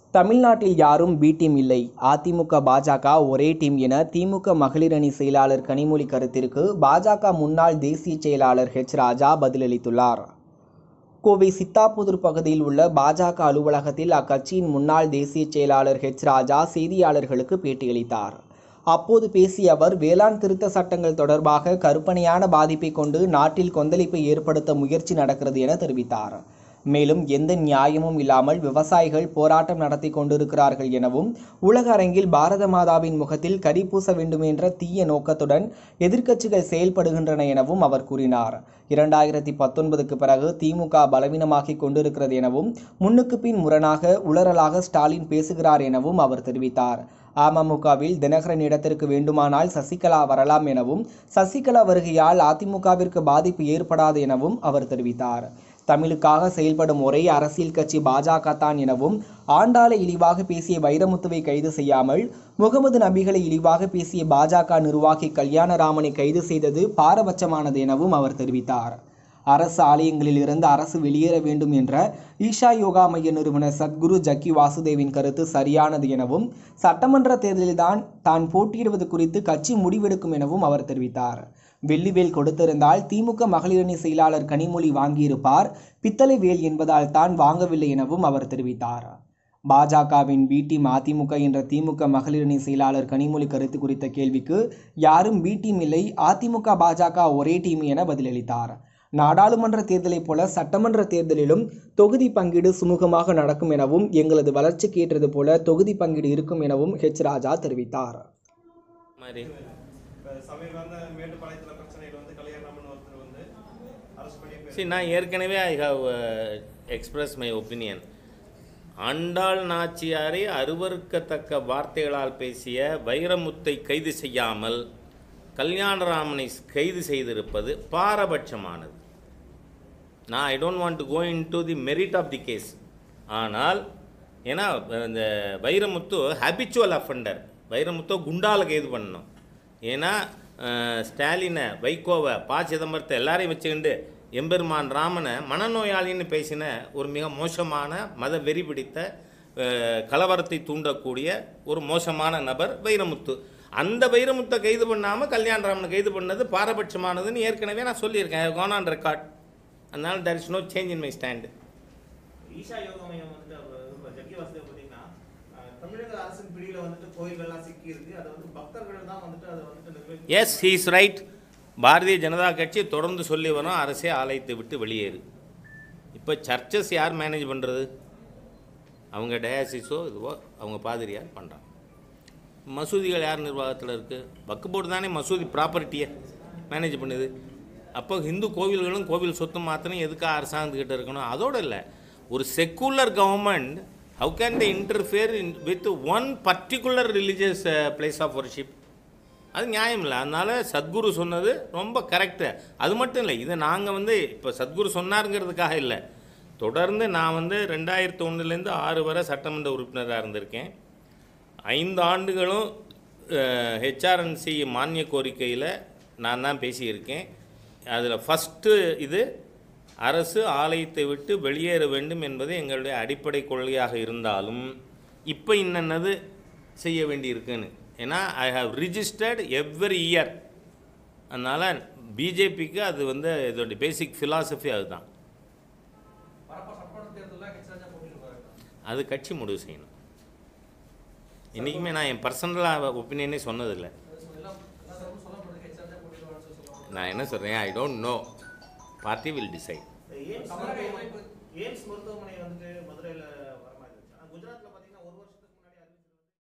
தமிழ்நாட்டில் யாரும் B team இல்லை அதிமுக பாஜக ஒரே டீம் என திமுக மகளிர் அணி செயலாளர் கனிமொழி கருத்திற்கு பாஜக முன்னாள் தேசிய செயலாளர் ஹெச் ராஜா பதிலளித்துள்ளார் கோவை சித்தாபுதூர் பகுதியில் உள்ள பாஜக அலுவலகத்தில் அக்கட்சியின் முன்னாள் தேசிய செயலாளர் ஹெச் ராஜா செய்தியாளர்களுக்கு பேட்டியளித்தார் அப்போது பேசிய அவர் வேளாண் திருத்த சட்டங்கள் தொடர்பாக கற்பனையான பாதிப்பை கொண்டு நாட்டில் கொந்தளிப்பை ஏற்படுத்த முயற்சி நடக்கிறது என தெரிவித்தார் மேலும் எந்த நியாயமும் இல்லாமல் விவசாயிகள் போராட்டம் நடத்தி கொண்டிருக்கிறார்கள் எனவும் உலக அரங்கில் பாரத மாதாவின் முகத்தில் கரி பூச வேண்டும் என்ற தீய நோக்கத்துடன் எதிர்க்கட்சிகள் செயல்படுகின்றன எனவும் அவர் கூறினார் இரண்டாயிரத்தி பத்தொன்பதுக்கு பிறகு திமுக பலவீனமாகி கொண்டிருக்கிறது எனவும் முன்னுக்கு பின் முரணாக உளறலாக ஸ்டாலின் பேசுகிறார் எனவும் அவர் தெரிவித்தார் அமமுகவில் தினகரன் இடத்திற்கு வேண்டுமானால் சசிகலா வரலாம் எனவும் சசிகலா வருகையால் அதிமுகவிற்கு பாதிப்பு ஏற்படாது எனவும் அவர் தெரிவித்தார் தமிழுக்காக செயல்படும் ஒரே அரசியல் கட்சி பாஜக தான் எனவும் ஆண்டாளை இழிவாக பேசிய வைரமுத்துவை கைது செய்யாமல் முகமது நபிகளை இழிவாக பேசிய பாஜக நிர்வாகி கல்யாணராமனை கைது செய்தது பாரபட்சமானது எனவும் அவர் தெரிவித்தார் அரசு ஆலயங்களில் இருந்து அரசு வெளியேற வேண்டும் என்ற ஈஷா யோகா மைய நிறுவனர் சத்குரு ஜக்கி வாசுதேவின் கருத்து சரியானது எனவும் சட்டமன்ற தேர்தலில்தான் தான் போட்டியிடுவது குறித்து கட்சி முடிவெடுக்கும் எனவும் அவர் தெரிவித்தார் வெள்ளிவேல் கொடுத்திருந்தால் திமுக மகளிரணி செயலாளர் கனிமொழி வாங்கியிருப்பார் பித்தளை வேல் என்பதால் தான் வாங்கவில்லை எனவும் அவர் தெரிவித்தார் பாஜகவின் பி டீம் அதிமுக என்ற திமுக மகளிரணி செயலாளர் கனிமொழி கருத்து குறித்த கேள்விக்கு யாரும் பி டீம் இல்லை அதிமுக பாஜக ஒரே டீம் என பதிலளித்தார் நாடாளுமன்ற தேர்தலைப் போல சட்டமன்ற தேர்தலிலும் தொகுதி பங்கீடு சுமூகமாக நடக்கும் எனவும் எங்களது வளர்ச்சிக்கு ஏற்றது போல தொகுதி பங்கீடு இருக்கும் எனவும் ஹெச் ராஜா தெரிவித்தார் மாதிரி இப்போ சமீபந்த மேட்டுப்பாளையத்தில் பிரச்சனையில் வந்து கல்யாணம்னு ஒருத்தர் வந்து அரெஸ்ட் பண்ணி சரி நான் ஏற்கனவே I have express my opinion Andal நாச்சியாரை அருவருக்கத்தக்க வார்த்தைகளால் பேசிய வைரமுத்தை கைது செய்யாமல் கல்யாணராமனை கைது செய்திருப்பது பாரபட்சமானது நான் I don't want to go into the merit of the case ஆனால் ஏன்னா இந்த வைரமுத்து ஹேபிச்சுவல் அஃபண்டர் வைரமுத்தோ குண்டால கைது பண்ணணும் ஏன்னா அஹ், ஸ்டாலினை வைகோவை ப சிதம்பரத்தை எல்லாரையும் வச்சுக்கிண்டு எம்பெருமான் ராமனை மனநோயாளின்னு பேசின ஒரு மிக மோசமான மத வெறி பிடித்த அஹ், கலவரத்தை தூண்டக்கூடிய ஒரு மோசமான நபர் வைரமுத்து அந்த வைரமுத்தை கைது பண்ணாமல் கல்யாணராமனை கைது பண்ணது பாரபட்சமானதுன்னு ஏற்கனவே நான் சொல்லியிருக்கேன் கோன் ஆன் ரெக்கார்ட் அதனால there is no change in my stand Isha Yoga மையம் வந்துட்டு அவர் இப்ப ஜக்கி வாசுதேவ் பார்த்தீங்கன்னா அஹ், தமிழக அரசின் பிடியில வந்துட்டு கோயில்கள்லாம் சிக்கி இருக்கு அதை வந்து பக்தர்கள் தான் வந்துட்டு அதை வந்துட்டு நிர்வகிக்க yes he is right Bharatiya Janata கட்சி தொடர்ந்து சொல்லி வரும் அரசே ஆலயத்தை விட்டு வெளியேறு இப்போ சர்ச்சஸ் யார் மேனேஜ் பண்ணுறது அவங்க டயாசிஸோ இதுவோ அவங்க பாதிரியார் பண்ணுறாங்க மசூதிகள் யார் நிர்வாகத்தில் இருக்குது வக்கு போர்டு தானே மசூதி ப்ராப்பர்ட்டியை மேனேஜ் பண்ணுது அப்போ ஹிந்து கோவில்களும் கோவில் சொத்து மாத்திரம் எதுக்காக அரசாங்கத்துக்கிட்ட இருக்கணும் அதோடு இல்லை ஒரு secular government how can the interfere in with one particular religious place of worship அது நியாயம் இல்லை அதனால் சத்குரு சொன்னது ரொம்ப கரெக்டு அது மட்டும் இல்லை இதை நாங்கள் வந்து இப்போ சத்குரு சொன்னாருங்கிறதுக்காக இல்லை தொடர்ந்து நான் வந்து ரெண்டாயிரத்தி ஒன்றுலேருந்து ஆறு வரை சட்டமன்ற உறுப்பினராக இருந்திருக்கேன் ஐந்து ஆண்டுகளும் ஹெச்ஆர்என்சி மானிய கோரிக்கையில் நான் தான் பேசியிருக்கேன் அதில் ஃபஸ்ட்டு இது அரசு ஆலயத்தை விட்டு வெளியேற வேண்டும் என்பது எங்களுடைய அடிப்படை கொள்கையாக இருந்தாலும் இப்போ இன்னென்னது செய்ய வேண்டியிருக்குன்னு ஏன்னா I have registered every year அதனால் பிஜேபிக்கு அது வந்து இதோடைய பேசிக் ஃபிலாசபி அதுதான் அது கட்சி முடிவு செய்யணும் இன்றைக்குமே நான் என் பர்சனலாக ஒப்பீனியனே சொன்னதில்லை நான் என்ன சொல்கிறேன் I don't know party will decide AIIMS மருத்துவமனை எய்ம்ஸ் மருத்துவமனை வந்துட்டு மதுரையில் வர மாதிரி இருந்துச்சு ஆனால் குஜராத்தில் பார்த்தீங்கன்னா ஒரு வருஷம்